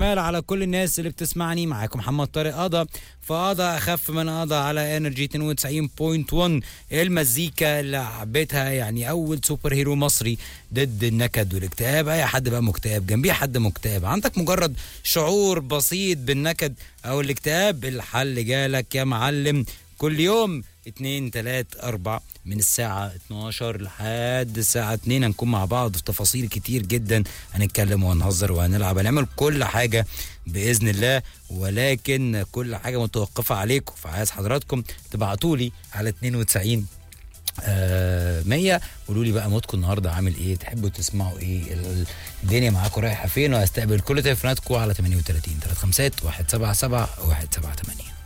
على كل الناس اللي بتسمعني معاكم محمد طارق قضا فقضى اخف من قضى على انرجي 92.1 المزيكا اللي حبيتها يعني اول سوبر هيرو مصري ضد النكد والاكتئاب اي حد بقى مكتئب جنبيه حد مكتئب عندك مجرد شعور بسيط بالنكد او الاكتئاب الحل جالك يا معلم كل يوم 2 3 4 من الساعة 12 لحد الساعة 2 هنكون مع بعض في تفاصيل كتير جدا هنتكلم وهنهزر وهنلعب هنعمل كل حاجة بإذن الله ولكن كل حاجة متوقفة عليكم فعايز حضراتكم تبعتوا لي على 92 آه 100 قولوا لي بقى مودكم النهارده عامل ايه تحبوا تسمعوا ايه ال- الدنيا معاكم رايحه فين وهستقبل كل تليفوناتكم على 38 3 5 177 178